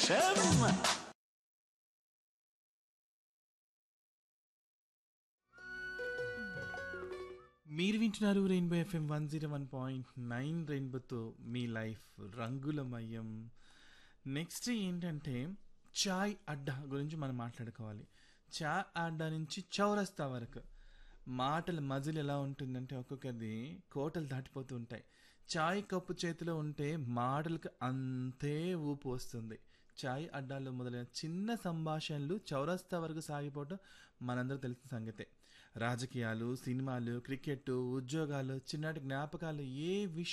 విశేషం మీరు వింటున్నారు rainbow FM one zero one point nine రెయిన్బోతో మీ లైఫ్ రంగులమయం నెక్స్ట్ ఏంటంటే చాయ్ అడ్డా గురించి మనం మాట్లాడుకోవాలి చాయ్ అడ్డా నుంచి చౌరస్తా వరకు మాటల మజిల్ ఎలా ఉంటుందంటే ఒక్కొక్కది కోటలు దాటిపోతూ ఉంటాయి చాయ్ కప్పు చేతిలో ఉంటే మాటలకు అంతే ఊపు వస్తుంది చాయ్ అడ్డాల్లో మొదలైన చిన్న సంభాషణలు చౌరస్తా వరకు సాగిపోవడం మనందరూ తెలిసిన సంగతే రాజకీయాలు సినిమాలు క్రికెట్ ఉద్యోగాలు చిన్నటి జ్ఞాపకాలు ఏ విషయం